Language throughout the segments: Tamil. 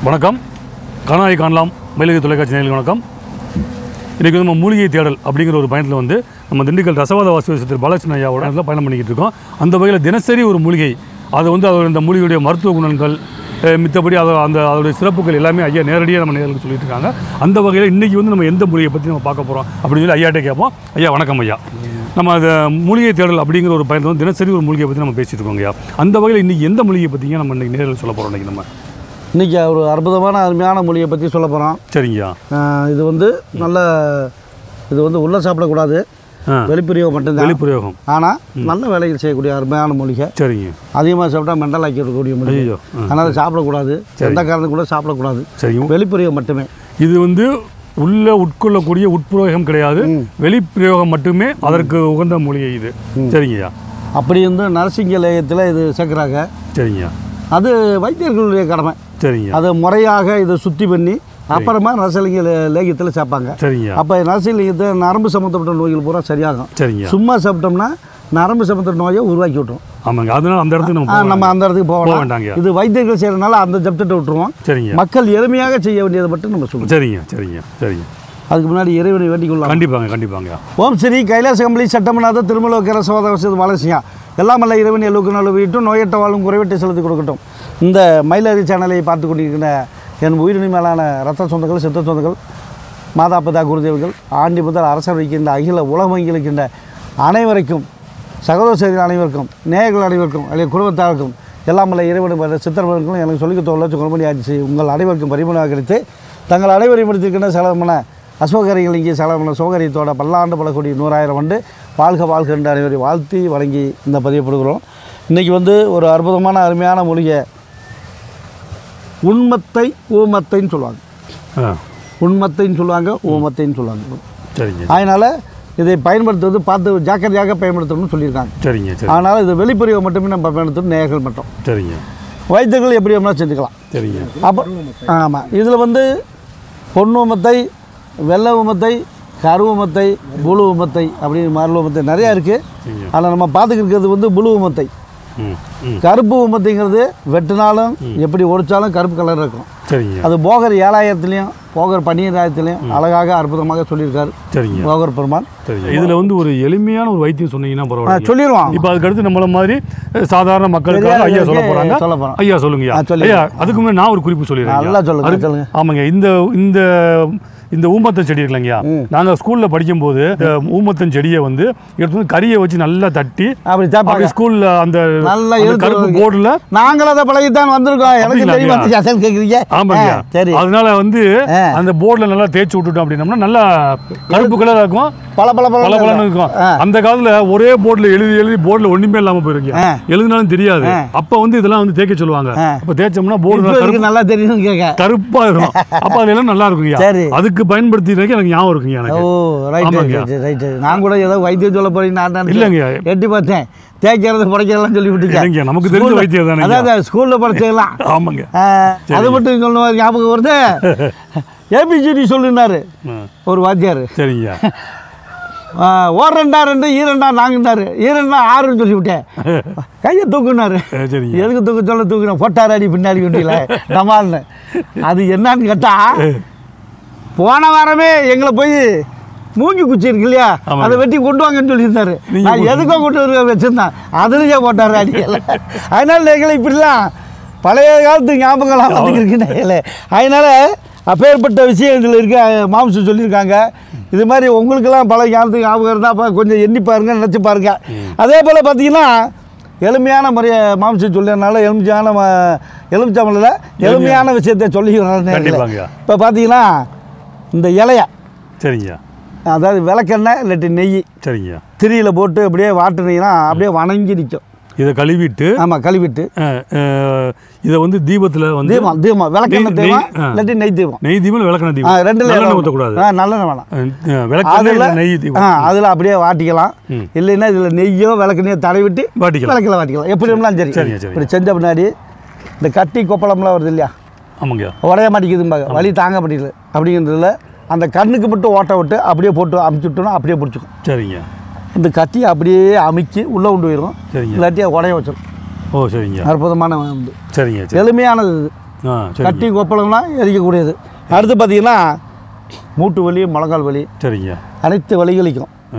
வணக்கம் காணாய் காணலாம் மயிலகை தொலைக்காட்சி நேயர்களுக்கு வணக்கம் இன்றைக்கி நம்ம மூலிகை தேடல் அப்படிங்கிற ஒரு பயணத்தில் வந்து நம்ம திண்டுக்கல் ரசவாத வாசுவசத்தில் பாலகிருஷ்ணன் ஐயாவோட இடத்துல பயணம் பண்ணிக்கிட்டு இருக்கோம் அந்த வகையில் தினசரி ஒரு மூலிகை அது வந்து அதோட இந்த மூலிகையுடைய மருத்துவ குணங்கள் அஹ், மித்தபடி அதை அந்த அதோடைய சிறப்புகள் எல்லாமே ஐயா நேரடியாக நம்ம நேர்களுக்கு சொல்லிட்டு இருக்காங்க அந்த வகையில் இன்றைக்கி வந்து நம்ம எந்த மூலிகையை பற்றி நம்ம பார்க்க போகிறோம் அப்படின்னு சொல்லி ஐயாட்டே கேட்போம் ஐயா வணக்கம் ஐயா நம்ம அந்த மூலிகை தேடல் அப்படிங்கிற ஒரு பயணத்தில் வந்து தினசரி ஒரு மூலிகையை பற்றி நம்ம பேசிட்டு இருக்கோங்க ஐயா அந்த வகையில் இன்றைக்கி எந்த மூலிகையை பற்றிங்க நம்ம இன்றைக்கி நேரில் சொல்ல போகிறோம் இன்றைக்கி நம்ம இன்றைக்கி ஒரு அற்புதமான அருமையான மொழியை பற்றி சொல்ல போகிறோம் சரிங்கய்யா இது வந்து நல்ல இது வந்து உள்ளே சாப்பிடக்கூடாது ஆ வெளிப்பிரிவு மட்டும்தான் வெளிப்பிரயோகம் ஆனால் நல்ல வேலைகள் செய்யக்கூடிய அருமையான மூலிகை சரிங்க அதிகமாக சாப்பிட்டா மெண்டல் ஆக்கிடக்கூடிய மூலிகை ஐயோ ஆ, அதனால் சாப்பிடக்கூடாது எந்த காரணத்துக்கு கூட சாப்பிடக்கூடாது சரிங்க வெளிப்பிரிவு மட்டுமே இது வந்து உள்ள உட்கொள்ளக்கூடிய உட்பிரயோகம் கிடையாது வெளிப்பிரயோகம் மட்டுமே அதற்கு உகந்த மூலிகை இது சரிங்கய்யா அப்படி வந்து நரசிங்க லேயத்தில் இது சேர்க்குறாங்க சரிங்கய்யா அது வைத்தியர்களுடைய கடமை சரிங்க அதை முறையாக இதை சுத்தி பண்ணி அப்புறமா நரசிலிங்க லே- லேகியத்தில் சேர்ப்பாங்க சரிங்கய்யா அப்போ நரசிலிங்கத்தை நரம்பு சம்மந்தப்பட்ட நோய்கள் பூரா சரியாகும் சரிங்கய்யா சும்மா சாப்பிட்டோம்னா நரம்பு சம்மந்தப்பட்ட நோயை உருவாக்கி விட்டுரும் ஆமாங்க அதனால அந்த இடத்துக்கு நம்ம ஆ, போக நம்ம அந்த இடத்துக்கு போக போகலாம் வேண்டாங்கய்யா இது வைத்தியர்கள் செய்கிறனால அந்த சப்ஜெக்டை விட்டுருவோம் சரிங்க மக்கள் எளிமையாக செய்ய வேண்டியதை மட்டும் நம்ம சொல்லுவோம் சரிங்க சரிங்க சரிங்க அதுக்கு முன்னாடி இறைவனை வேண்டிக் கொள்ளலாம் கண்டிப்பாங்க கண்டிப்பாங்க ஓம் ஸ்ரீ கைலாச கம்பளி சட்டமனாத திருமலோக்கர சோதவசது வாலசியா எல்லாம் அல்ல இறைவன் எல்லுக்கு நல்ல வீட்டும் நோயற்ற வாழும் குறைவட்டை செலுத்தி கொடுக்கட்டும் இந்த மயிலறி சேனலை பார்த்து கொண்டிருக்கிற என் உயிரினி மேலான ரத்த சொந்தங்கள் சித்த சொந்தங்கள் மாதா பிதா குருதேவர்கள் ஆண்டி முதல் அரசர் வைக்கின்ற அகில உலகம் இருக்கின்ற அனைவருக்கும் சகோதர அனைவருக்கும் நேயர்கள் அனைவருக்கும் அல்லது குடும்பத்தாருக்கும் எல்லாம் அல்ல இறைவனும் சித்தர்களுக்கும் எனக்கு சொல்லிக் தொழில் குணமணி ஆட்சி உங்கள் அனைவருக்கும் பரிமணமாக கிடைத்து தங்கள் அனைவரையும் முடித்திருக்கின்ற செலவமான அசோகரிகள் இங்கே செலவமான சோகரியத்தோட பல்லாண்டு பலக்கூடிய நூறாயிரம் ஆண்டு வாழ்க வாழ்க என்று அனைவரை வாழ்த்தி வழங்கி இந்த பதியப்படுகிறோம் இன்றைக்கி வந்து ஒரு அற்புதமான அருமையான மூலிகை உண்மத்தை ஊமத்தைன்னு சொல்லுவாங்க ஆ உண்மத்தைன்னு சொல்லுவாங்க ஊமத்தைன்னு சொல்லுவாங்க சரிங்க அதனால் இதை பயன்படுத்துவது பார்த்து ஜாக்கிரதையாக பயன்படுத்தணும்னு சொல்லியிருக்காங்க சரிங்க சரி அதனால் இது வெளிப்பிரிவை மட்டுமே நம்ம பயன்படுத்தணும் நேயர்கள் மட்டும் சரிங்க வைத்தியர்கள் எப்படி வேணாலும் செஞ்சுக்கலாம் சரிங்க அப்போ ஆமாம் இதில் வந்து பொன் உமத்தை வெள்ளை உமத்தை கரு உமத்தை புழு உமத்தை அப்படின்னு மரல் உமத்தை நிறையா இருக்குது சரிங்க அதில் நம்ம பார்த்துக்கிட்டு வந்து புழு உமத்தை ம் ம் கருப்பு உமத்தைங்கிறது வெட்டினாலும் எப்படி ஒடிச்சாலும் கருப்பு கலர் இருக்கும் சரிங்க அது போகர் ஏழாயிரத்துலேயும் போகர் பன்னிரெண்டாயிரத்துலேயும் அழகாக அற்புதமாக சொல்லியிருக்காரு சரிங்க போகர் பெருமான் சரிங்க இதில் வந்து ஒரு எளிமையான ஒரு வைத்தியம் சொன்னீங்கன்னா பரவாயில்ல சொல்லிடுவான் இப்போ அதுக்கு அடுத்து நம்மள மாதிரி அஹ், சாதாரண மக்களுக்காக ஐயா சொல்ல போறாங்க சொல்ல போகிறோம் ஐயா சொல்லுங்கய்யா ஆ, சொல்லுங்க. ஐயா அதுக்கு முன்னாடி நான் ஒரு குறிப்பு சொல்லிடுறேன் நல்லா சொல்லுங்க, அதுக்கு- சொல்லுங்க. ஆமாங்க இந்த இந்த இந்த ஊமத்தன் செடி இருக்குல்லங்கய்யா நாங்கள் ஸ்கூலில் படிக்கும்போது இந்த ஊமத்தன் செடியை வந்து எடுத்து வந்து கறியை வச்சு நல்லா தட்டி அப்படி தேப்பாங்க அப்படி ஸ்கூலில் அந்த நல்லா அந்த இழுத்து கருப்பு வருங்க. போர்டில் நாங்களும் அதை பழகித்தான் வந்திருக்கோம் எனக்கு அப்படிங்களா தெரியுமா ஐயா? அசல் கேட்குறீங்க ஆமாங்க ஆ, சரி அதனால வந்து ஆ. அந்த போர்டில் நல்லா தேய்ச்சி விட்டுட்டோம் அப்படின்னம்னா நல்லா கருப்பு கலராக இருக்கும் பல பல பல பல பலன்னு இருக்கும் ஆ. அந்த காலத்துல ஒரே போர்டில் எழுதி எழுதி போர்டில் ஒண்ணுமே இல்லாம போயிருக்கு ஆ. எழுதினாலும் தெரியாது அப்ப வந்து இதெல்லாம் வந்து தேய்க்க சொல்லுவாங்க ஆ. அப்ப தேய்ச்சோம்னா போர்டு இப்போ கருப்பு இதுக்கு நல்லா தெரியும் கேட்க கருப்பா இருக்கும் அப்ப அதுல எல்லாம் நல்லா இருக்குங்க சரி. அதுக்கு பயன்படுத்தினதுக்கு எனக்கு ஞாபகம் இருக்குங்க ஓ எனக்கு ரைட் ஆமாங்க. ரைட் ரைட் நான் கூட ஏதோ வைத்தியம் சொல்ல போறீங்க நான் நினைச்சேன். இல்லைங்க. எட்டி பார்த்தேன் தேய்க்கிறது புடைக்கிறதெல்லாம் சொல்லி இல்லைங்க, விட்டுட்டேன் நமக்கு தெரிஞ்ச ஸ்கூல்ல- வைத்தியம் தானேங்க. அதான் ஸ்கூல்ல படிச்சதெல்லாம் ஆமாங்க ஆ, அது மட்டும் சொல்லணும் ஞாபகம் வருது ஏபிசிடி சொல்லுனாரு ஆ. ஒரு வாத்தியார் சரிங்க ஆ, ஓரெண்டா ரெண்டு ஈரெண்டா நாங்குனாரு ஈரெண்டா ஆறுன்னு சொல்லி விட்டேன் கையை தூக்குனாரு ஆ, சரிங்க எதுக்கு தூக்க சொல்ல தூக்குறேன் பொட்டார் அடி பின்னாடி வண்டியில் டமால்னு அது என்னன்னு கேட்டா போன வாரமே எங்களை போய் மூங்கி குச்சி இருக்கு இல்லையா ஆமாங்க. அதை வெட்டி கொண்டு வாங்கன்னு சொல்லியிருந்தாரு நீங்க நான் எதுக்கோ கொண்டு வர வச்சிருந்தேன் அதுலேயே போட்டார் அடிக்கல அதனால எங்களை இப்படிலாம் பழைய காலத்து ஞாபகம்லாம் வந்துருக்குன்னு அதனால அப்பேற்பட்ட விஷயம் இதில் இருக்க மாம்சம் சொல்லியிருக்காங்க இது மாதிரி உங்களுக்கெல்லாம் பழைய காலத்துக்கு ஞாபகம் இருந்தால் அப்போ கொஞ்சம் எண்ணி பாருங்க நினச்சி பாருங்க அதே போல் பார்த்தீங்கன்னா எளிமையான முறையை மாம்சம் சொல்லியதுனால எலுமிச்சான எலுமிச்சாமலில் எளிமையான விஷயத்தை சொல்லி கண்டிப்பாங்க. இப்போ பார்த்தீங்கன்னா இந்த இலைய சரிங்க அதாவது விளக்கெண்ணெய் இல்லாட்டி நெய் சரிங்க திரியில் போட்டு அப்படியே வாட்டுனீங்கன்னா அப்படியே வணங்கி நிற்கும் இதை கழுவிட்டு ஆமாம் கழுவிட்டு அஹ், அஹ், இதை வந்து தீபத்துல வந்து தீபம் தீபம் விளக்கெண்ணெய் நெய்- தீபம் ஆ. இல்லாட்டி நெய் தீபம் நெய் தீபம் விளக்கண ஆ தீபம் ரெண்டுல நல்லெண்ணெய் ஊற்றக்கூடாது ஆ நல்லெண்ணெய் வேணாம் விளக்கெண்ணெய் அதில் இல்லை நெய் தீபம் ஆ அதில் அப்படியே வாட்டிக்கலாம் ம். இல்லைன்னா இதில் நெய்யோ விளக்கெண்ணையோ தடவிட்டு வாட்டிக்கலாம் விளக்கில் வாட்டிக்கலாம் எப்படி இருந்தாலும் சரி சரிங்க, சரிங்க. இப்படி செஞ்ச பின்னாடி இந்த கட்டி கொப்பளம்லாம் வருது இல்லையா ஆமாங்க உடைய மாட்டேங்குதும்பாங்க வலி தாங்க மாட்டேங்குது அப்படிங்கிறதுல அந்த கண்ணுக்கு மட்டும் ஓட்ட விட்டு அப்படியே போட்டு அமுச்சு விட்டோம்னா அப்படியே பிடிச்சிக்கும் சரிங்க இந்த கத்தி அப்படியே அமுக்கி உள்ளே கொண்டு போயிடும் சரிங்க இல்லாட்டி உடைய வச்சிடும் ஓ சரிங்க அற்புதமான வந்து சரிங்க சரி எளிமையானது இது ஆ சரி கட்டி கொப்பளம்னா எரிக்கக்கூடியது அடுத்து பார்த்தீங்கன்னா மூட்டு வலி முழங்கால் வலி சரிங்க அனைத்து வலிகளுக்கும் ஆ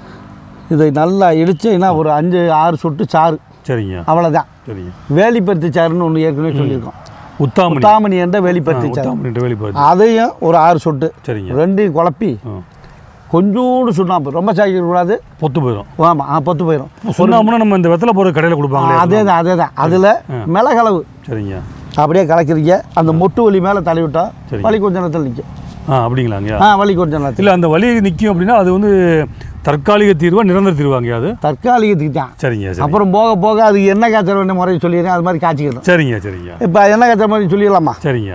இதை நல்லா இடிச்சுன்னா ஒரு அஞ்சு ஆறு சொட்டு சாறு சரிங்க அவ்வளோதான் சரிங்க வேலிப்பருத்தி சாறுன்னு ஒன்று ஏற்கனவே சொல்லியிருக்கோம் உத்தாமணி உத்தாமணி என்ற வேலிப்பருத்தி சாறு உத்தாமணிட்டு வெளிப்பாடு அதையும் ஒரு ஆறு சொட்டு சரிங்க ரெண்டையும் குழப்பி ஆ கொஞ்சோண்டு சுண்ணாம்பு ரொம்ப சாய்க்கக்கூடாது பொத்து போயிடும் ஆமாம் ஆ பொத்து போயிடும் சுண்ணாம்புனா நம்ம இந்த வெத்தலை போகிற கடையில் கொடுப்பாங்களே அதே தான் அதே தான் அதில் மிளகளவு சரிங்க அப்படியே கலக்கிறீங்க அந்த மொட்டு வலி மேலே தள்ளி விட்டா சரி. வலி கொஞ்ச நேரத்தில் நிற்கும் ஆ அப்படிங்களாங்க ஆ வலி கொஞ்ச நேரத்தில் இல்லை அந்த வலி நிற்கும் அப்படின்னா அது வந்து தற்காலிக தீர்வா நிரந்தர தீர்வாங்க அது தற்காலிகத்துக்கு தான் சரிங்க சரி அப்புறம் போக போக அது என்ன காய்ச்சல் வேண்டிய முறையை சொல்லிடுறேன் அது மாதிரி காய்ச்சிக்கணும் சரிங்க சரிங்க இப்போ என்ன காய்ச்சல் மாதிரி சொல்லிடலாமா சரிங்க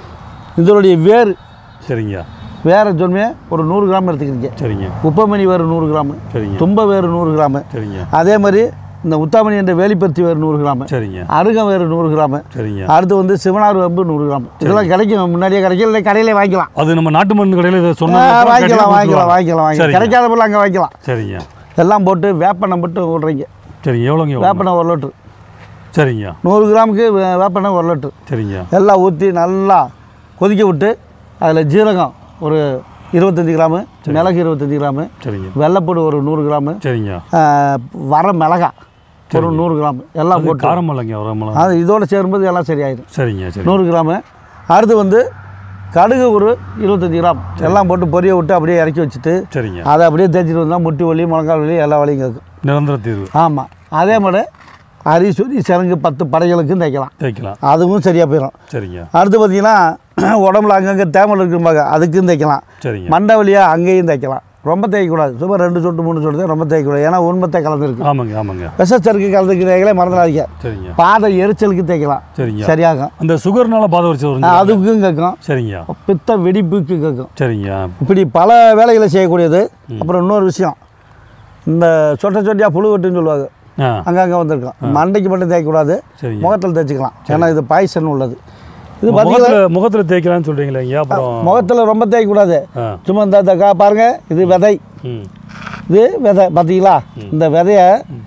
இதனுடைய வேர் சரிங்க வேற சொன்மே ஒரு நூறு கிராம் எடுத்துக்கிறீங்க சரிங்க குப்பமணி வேறு நூறு கிராமு சரிங்க தும்ப வேறு நூறு கிராமு சரிங்க அதே மாதிரி இந்த உத்தாமணி என்ற வேலிப்பருத்தி வேறு நூறு கிராமு சரிங்க அருகம் வேறு நூறு கிராமு சரிங்க அடுத்து வந்து சிவனார் வம்பு நூறு கிராம் இதெல்லாம் கிடைக்கும் முன்னாடியே கிடைக்கும் இல்லை கடையிலே வாங்கிக்கலாம் அது நம்ம நாட்டு மருந்து கடையில் இதை ஆ, சொன்னா வாங்கிக்கலாம் வாங்கிக்கலாம் வாங்கிக்கலாம் வாங்கிக்கலாம் சரிங்க கிடைக்காத பொருள் அங்கே வாங்கிக்கலாம் சரிங்க எல்லாம் போட்டு வேப்பெண்ணெய் மட்டும் விட்றீங்க சரிங்க எவ்வளோங்க எவ்வளோ? வேப்பெண்ணெய் ஒரு லிட்ரு சரிங்க நூறு கிராமுக்கு வே- வேப்பெண்ணெய் ஒரு லிட்ரு சரிங்க எல்லாம் ஊற்றி நல்லா கொதிக்க விட்டு அதில் ஜீரகம் ஒரு இருபத்தஞ்சி கிராமு மிளகு இருபத்தஞ்சி கிராமு சரிங்க வெள்ளைப்பூடு ஒரு நூறு கிராமு சரிங்க ஆ, வர மிளகா ஒரு நூறு கிராம் எல்லாம் போட்டு காரம் இல்லைங்க வரமலாம் அது இதோட சேரும்போது எல்லாம் சரியாயிடும் சரிங்க சரி நூறு கிராமு அடுத்து வந்து கடுகு ஒரு இருபத்தஞ்சி கிராம் எல்லாம் போட்டு பொரிய விட்டு அப்படியே இறக்கி வச்சுட்டு சரிங்க அதை அப்படியே தேய்ச்சிட்டு வந்தால் முட்டி வலி முழங்கால் வலி எல்லா வலியும் கேட்கும் நிரந்தர தீர்வு ஆமாம் அதே மாதிரி அரி சுரி சிறங்கு பத்து படைகளுக்கும் தைக்கலாம் தேய்க்கலாம் அதுவும் சரியாக போயிடும் சரிங்க அடுத்து பார்த்தீங்கன்னா உடம்புல அங்கங்கே தேமல் இருக்கும்பாங்க அதுக்கும் தைக்கலாம் சரிங்க மண்டை வலியாக அங்கேயும் தைக்கலாம் ரொம்ப தேய்க்கக்கூடாது சும்மா ரெண்டு சொட்டு மூணு சொட்டு தான் ரொம்ப தேய்க்கக்கூடாது ஏன்னா உண்மத்தை கலந்துருக்கு ஆமாங்க ஆமாங்க விஷச்சருக்கு கலந்துக்கிறீங்களே மறந்துடாதீங்க சரிங்க பாதை எரிச்சலுக்கு தேய்க்கலாம் சரிங்க சரியாகும் அந்த சுகர்னால பாத வரிசை வரும் அதுக்கும் கேட்கும் சரிங்க பித்த வெடிப்புக்கு கேட்கும் சரிங்க இப்படி பல வேலைகளை செய்யக்கூடியது அப்புறம் இன்னொரு விஷயம் இந்த சொட்ட சொட்டியாக புழு வெட்டுன்னு சொல்லுவாங்க ஆ அங்கங்கே வந்திருக்கும் மண்டைக்கு மட்டும் தேய்க்கக்கூடாது சரிங்க முகத்தில் தேய்ச்சிக்கலாம் ஏன்னா இது பாய்சன் உள்ளது இது பார்த்தீங்கன்னா முகத்தில் முகத்தில் தேய்க்கலாம்னு சொல்கிறீங்களா ஐயா அப்புறம் முகத்தில் ரொம்ப தேய்க்கக்கூடாது ஆ சும்மா இந்த இந்த கா பாருங்க இது விதை ம் இது விதை பார்த்தீங்களா இந்த விதைய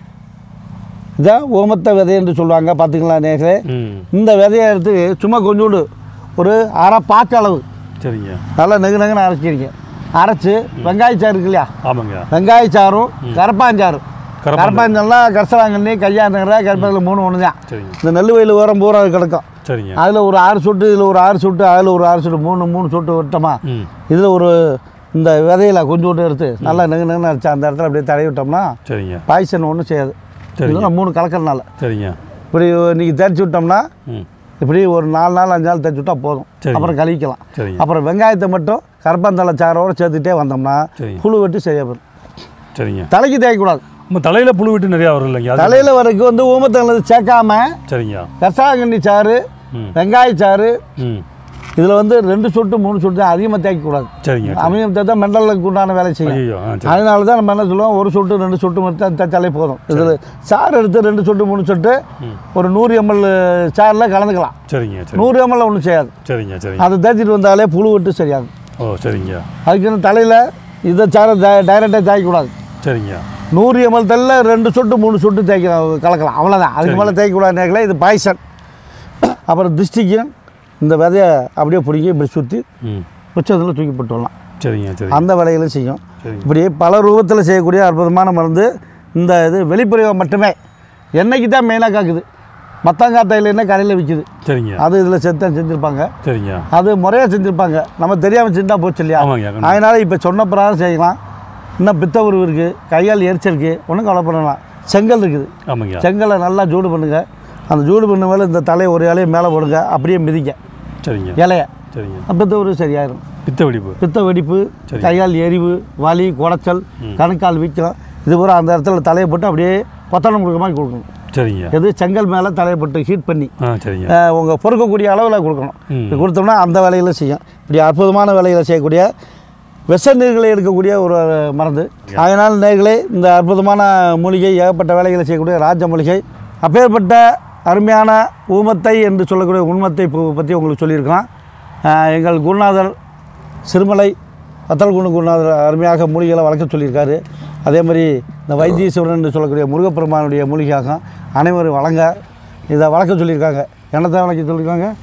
இதான் ஓமத்த விதை என்று சொல்லுவாங்க பார்த்துங்களா நேர்களே ம் இந்த விதையை எடுத்து சும்மா கொஞ்சோண்டு ஒரு அரை பாக்கு அளவு சரிங்க நல்லா நெகு நெகுன்னு அரைச்சிருங்க அரைச்சி வெங்காயச்சாறு இருக்கு இல்லையா ஆமாங்க வெங்காயச்சாரும் கரப்பாஞ்சாரும் கரப்பான் கரப்பாஞ்சல்னா கரசலாங்கண்ணி கையாந்தங்கிற கருப்பதில் மூணு ஒன்று தான் சரிங்க இந்த நெல் வயல் ஓரம் பூரா அது கிடக்கும் சரிங்க அதில் ஒரு ஆறு சொட்டு இதில் ஒரு ஆறு சொட்டு அதில் ஒரு ஆறு சொட்டு மூணு மூணு சொட்டு விட்டோமா ம் இதில் ஒரு இந்த விதையில கொஞ்சோண்டு எடுத்து நல்லா நெகு நெகுன்னு அரைச்சி அந்த இடத்துல அப்படியே தடவி விட்டோம்னா சரிங்க பாய்சன் ஒன்றும் செய்யாது சரிங்க. இதெல்லாம் மூணு கலக்கிறனால சரிங்க இப்படி இன்றைக்கி தேய்ச்சி விட்டோம்னா ம் இப்படி ஒரு நாலு நாள் அஞ்சு நாள் தேய்ச்சி விட்டா போதும் சரிங்க. அப்புறம் கழிக்கலாம் சரிங்க அப்புறம் வெங்காயத்தை மட்டும் கருப்பாந்தலை சாரோடு சேர்த்துட்டே வந்தோம்னா சரிங்க புழு வெட்டி சரியாக போயிடும் சரிங்க தலைக்கு தேய்க்கக்கூடாது நம்ம தலையில் புழு விட்டு நிறையா வரும் இல்லைங்க அது தலையில் வரைக்கும் வந்து ஊமத்தங்களது சேர்க்காம சரிங்க கசாகண்ணி சாறு ம் வெங்காய சாறு ம் இதில் வந்து ரெண்டு சொட்டு மூணு சொட்டு தான் அதிகமாக தேய்க்கக்கூடாது சரிங்க அமையம் தேய்த்தா மெண்டலுக்கு உண்டான வேலை செய்யும் ஐயோ ஆ சரி அதனால தான் நம்ம என்ன சொல்லுவோம் ஒரு சொட்டு ரெண்டு சொட்டு மட்டும் தேய்ச்சாலே போதும் இதில் சாறு எடுத்து ரெண்டு சொட்டு மூணு சொட்டு ம். ஒரு நூறு எம்எல் சாறில் கலந்துக்கலாம் சரிங்க சரி நூறு எம்எல் ஒன்றும் செய்யாது சரிங்க சரிங்க அதை தேய்ச்சிட்டு வந்தாலே புழு விட்டு சரியாகும் ஓ சரிங்க அதுக்குன்னு தலையில் இதை சாரை டைரெக்டாக தேய்க்கக்கூடாது சரிங்க நூறு எம்எல் தள்ள ரெண்டு சொட்டு மூணு சொட்டு தேய்க்க கலக்கலாம் அவ்வளோதான் அதுக்கு மேலே தேய்க்கக்கூடாது நேர்களே இது பாய்சன் அப்புறம் திருஷ்டிக்கும் இந்த விதையை அப்படியே பிடிக்கி இப்படி சுற்றி ம் உச்சத்தில் தூக்கி போட்டு வரலாம் சரிங்க சரி அந்த வேலைகளும் செய்யும் சரிங்க இப்படி பல ரூபத்தில் செய்யக்கூடிய அற்புதமான மருந்து இந்த இது வெளிப்பிரயோகம் மட்டுமே எண்ணெய்க்கு தான் மெயினாக காக்குது மத்தங்காய் தைலன்னு கடையில் விற்கிது சரிங்க அது இதில் செத்தான் செஞ்சுருப்பாங்க சரிங்க அது முறையாக செஞ்சுருப்பாங்க நம்ம தெரியாமல் செஞ்சா போச்சு இல்லையா ஆமாங்க கண்டிப்பா. அதனால் இப்போ சொன்ன பிரகாரம் செய்யலாம் இன்னும் பித்த உருவு இருக்குது கையால் எரிச்சல் இருக்குது ஒன்றும் கவலை பண்ணலாம் செங்கல் இருக்குது ஆமாங்க செங்கலை நல்லா ஜூடு பண்ணுங்க அந்த ஜூடு பண்ண மேலே இந்த தலையை ஒரு இலையை மேலே போடுங்க அப்படியே மிதிங்க சரிங்க இலைய சரிங்க பித்த உருவு சரியாயிரும் பித்த வெடிப்பு பித்த வெடிப்பு சரி. கையால் எரிவு வலி குடைச்சல் கணுக்கால் வீக்கம் இது பூரா அந்த இடத்துல தலையை போட்டு அப்படியே கொத்தனம் கொடுக்க மாதிரி கொடுக்கணும் சரிங்க எது செங்கல் மேலே தலையை போட்டு ஹீட் பண்ணி ஆ சரிங்க உங்கள் பொறுக்கக்கூடிய அளவில் கொடுக்கணும் ம். இப்படி கொடுத்தோம்னா அந்த வேலையில செய்யும் இப்படி அற்புதமான வேலைகளை செய்யக்கூடிய விஷ நீர்களை எடுக்கக்கூடிய ஒரு மருந்து அதனால் நேர்களே இந்த அற்புதமான மூலிகை ஏகப்பட்ட வேலைகளை செய்யக்கூடிய ராஜ மூலிகை அப்பேற்பட்ட அருமையான ஊமத்தை என்று சொல்லக்கூடிய உண்மத்தை பற்றி உங்களுக்கு சொல்லியிருக்கோம் ஆஹ் எங்கள் குருநாதர் சிறுமலை வத்தல்குண்டு குருநாதர் அருமையாக மூலிகைகளை வளர்க்க சொல்லியிருக்காரு அதே மாதிரி இந்த வைத்தீஸ்வரன் என்று சொல்லக்கூடிய முருகப்பெருமானுடைய மூலிகையாகும் அனைவரும் வழங்க இதை வளர்க்க சொல்லியிருக்காங்க என்னத்தை வளர்க்க சொல்லியிருக்காங்க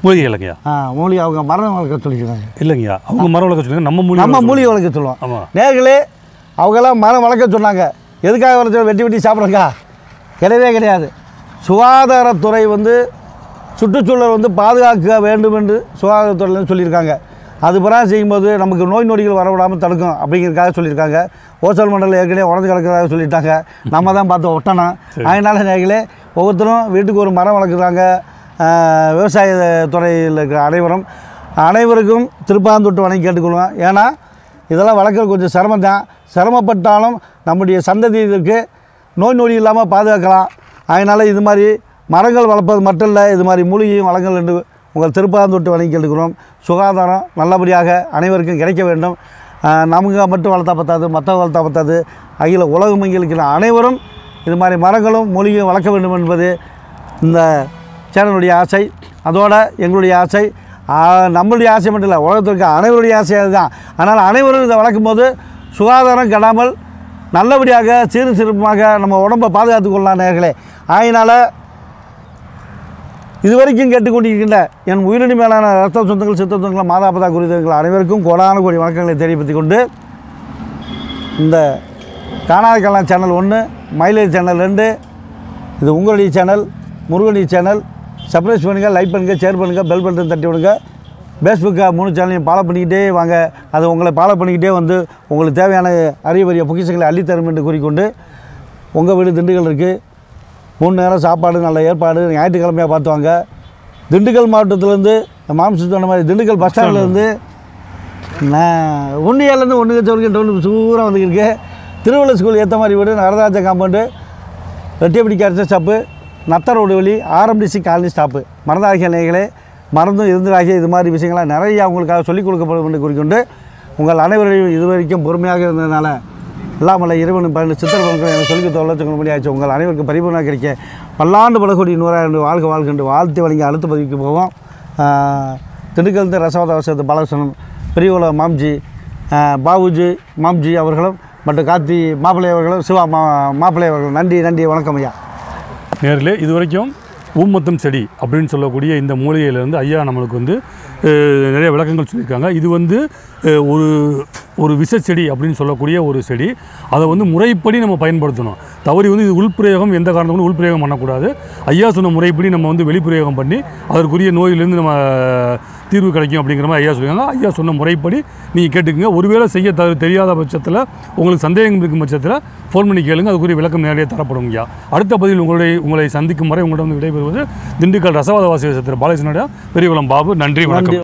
மூலிகை இல்லைங்கய்யா ஆ மூலிகை அவங்க மரம் வளர்க்க சொல்லிக்கிறாங்க இல்லைங்கய்யா அவங்க மரம் வளர்க்க சொல்லுங்க நம்ம மூலிகை நம்ம வளர்க்க மூலிகை வளர்க்க சொல்லுவோம் சொல்லுங்க. ஆமாம் நேர்களே அவங்கெல்லாம் மரம் வளர்க்க சொன்னாங்க எதுக்காக வளர்த்து வெட்டி வெட்டி சாப்பிட்றக்கா கிடையவே கிடையாது சுகாதாரத்துறை வந்து சுற்றுச்சூழல் வந்து பாதுகாக்க வேண்டும் என்று சுகாதாரத்துறையில சொல்லியிருக்காங்க அது பிறகு செய்யும்போது நமக்கு நோய் நொடிகள் வரவிடாமல் தடுக்கும் அப்படிங்கிறதுக்காக சொல்லியிருக்காங்க ஓசோன் மண்டலம் ஏற்கனவே உடஞ்சு கிடக்கிறதாக சொல்லிட்டாங்க நம்ம தான் பார்த்து ஒட்டணும் அதனால நேர்களே ஒவ்வொருத்தரும் வீட்டுக்கு ஒரு மரம் வளர்க்குறாங்க ஆஹ், விவசாய துறையில் இருக்கிற அனைவரும் அனைவருக்கும் திருப்பாந்தொட்டு வணங்கி கேட்டுக்கொள்வேன் ஏன்னா இதெல்லாம் வளர்க்குறது கொஞ்சம் சிரமம் தான் சிரமப்பட்டாலும் நம்முடைய சந்ததியிற்கு நோய் நொடி இல்லாமல் பாதுகாக்கலாம் அதனால் இது மாதிரி மரங்கள் வளர்ப்பது மட்டும் இல்லை இது மாதிரி மூலிகையும் வளங்கள் என்று உங்கள் திருப்பாந்தொட்டு வணங்கி கேட்டுக்கிறோம் சுகாதாரம் நல்லபடியாக அனைவருக்கும் கிடைக்க வேண்டும் ஆஹ் நமக்கு மட்டும் வளர்த்தா பத்தாது மற்ற வளர்த்தா பத்தாது அகில உலகம் இருக்கிற அனைவரும் இது மாதிரி மரங்களும் மூலிகையும் வளர்க்க வேண்டும் என்பது இந்த சேனலுடைய ஆசை அதோட எங்களுடைய ஆசை ஆ, நம்மளுடைய ஆசை மட்டும் இல்லை உலகத்தில் இருக்க அனைவருடைய ஆசை அதுதான் அதனால் அனைவரும் இதை வளர்க்கும் போது சுகாதாரம் கெடாமல் நல்லபடியாக சீரு சிறப்புமாக நம்ம உடம்பை பாதுகாத்து கொள்ளலாம் நேர்களே அதனால் இதுவரைக்கும் கேட்டுக்கொண்டிருக்கின்ற என் உயிரினி மேலான ரத்த சொந்தங்கள் சித்த சொந்தங்கள் மாதாபதா குறித்தவர்கள் அனைவருக்கும் கோடான கோடி வணக்கங்களை தெரியப்படுத்திக் கொண்டு இந்த காணாத கலாம் சேனல் ஒன்று மைலேஜ் சேனல் ரெண்டு இது உங்களுடைய சேனல் முருகனுடைய சேனல் சப்ஸ்கிரைப் பண்ணுங்கள் லைக் பண்ணுங்கள் ஷேர் பண்ணுங்கள் பெல் பட்டன் தட்டி விடுங்க ஃபேஸ்புக்கை மூணு சேனலையும் ஃபாலோ பண்ணிக்கிட்டே வாங்க அது உங்களை ஃபாலோ பண்ணிக்கிட்டே வந்து உங்களுக்கு தேவையான அரிய பெரிய பொக்கிஷங்களை அள்ளித்தரும் என்று கூறிக்கொண்டு உங்கள் வீடு திண்டுக்கல் இருக்குது மூணு நேரம் சாப்பாடு நல்ல ஏற்பாடு ஞாயிற்றுக்கிழமையாக பார்த்து வாங்க திண்டுக்கல் மாவட்டத்திலேருந்து மாம்சம் சொன்ன மாதிரி திண்டுக்கல் பஸ் ஸ்டாண்ட்லேருந்து நான் ஒன்றியாலேருந்து ஒன்று கட்சி வரைக்கும் டவுன் சூறாக வந்துருக்கு திருவள்ளுவர் ஸ்கூல் ஏற்ற மாதிரி வீடு நடராஜ காம்பவுண்டு ரெட்டியப்படி கேரச ஸ்டாப்பு நத்த ரோடு வழி ஆர்எம்டிசி காலனி ஸ்டாப்பு மறந்தாகிய நேயர்களே மறந்தும் இருந்ததாகிய இது மாதிரி விஷயங்கள்லாம் நிறைய உங்களுக்காக சொல்லிக் கொடுக்கப்படும் என்று கூறிக்கொண்டு உங்கள் அனைவரையும் இதுவரைக்கும் பொறுமையாக இருந்ததுனால இல்லாமல் இறைவனும் பன்னெண்டு சித்தர் பலன்கள் எனக்கு சொல்லிக் தொழிலட்சங்கள் ஆச்சு உங்கள் அனைவருக்கும் பரிபூர்ணமாக கிடைக்க பல்லாண்டு பலகோடி நூறாயிரம் வாழ்க வாழ்க என்று வாழ்த்து வழங்கி அடுத்த பதிவுக்கு போவோம் ஆஹ், திண்டுக்கல் ரசவத அவசரத்து பாலகிருஷ்ணன் பெரியகுல மாம்ஜி ஆஹ், பாபுஜி மாம்ஜி அவர்களும் மற்றும் கார்த்தி மாப்பிள்ளை அவர்களும் சிவா மா மாப்பிள்ளை அவர்களும் நன்றி நன்றி வணக்கம் ஐயா நேரில் இது வரைக்கும் ஊமத்தம் செடி அப்படின்னு சொல்லக்கூடிய இந்த மூலிகையிலேருந்து ஐயா நம்மளுக்கு வந்து அஹ், நிறைய விளக்கங்கள் சொல்லியிருக்காங்க இது வந்து அஹ், ஒரு ஒரு விஷ செடி அப்படின்னு சொல்லக்கூடிய ஒரு செடி அதை வந்து முறைப்படி நம்ம பயன்படுத்தணும் தவறி வந்து இது உள்பிரயோகம் எந்த காரணம் கொண்டு உள்பிரயோகம் பண்ணக்கூடாது ஐயா சொன்ன முறைப்படி நம்ம வந்து வெளிப்பிரயோகம் பண்ணி அதற்குரிய நோயிலிருந்து நம்ம தீர்வு கிடைக்கும் அப்படிங்கிற மாதிரி ஐயா சொல்லியிருக்காங்க ஐயா சொன்ன முறைப்படி நீங்கள் கேட்டுக்கங்க ஒருவேளை செய்ய த தெரியாத பட்சத்தில் உங்களுக்கு சந்தேகம் இருக்கும் பட்சத்தில் ஃபோன் பண்ணி கேளுங்க அதுக்குரிய விளக்கம் நேரடியாக தரப்படும் ஐயா அடுத்த பதிவில் உங்களுடைய உங்களை சந்திக்கும் வரை உங்களிடம் விடைபெறுவது திண்டுக்கல் ரசவாத வாசி பாலகிருஷ்ணனுடைய பெரியகுளம் பாபு நன்றி வணக்கம்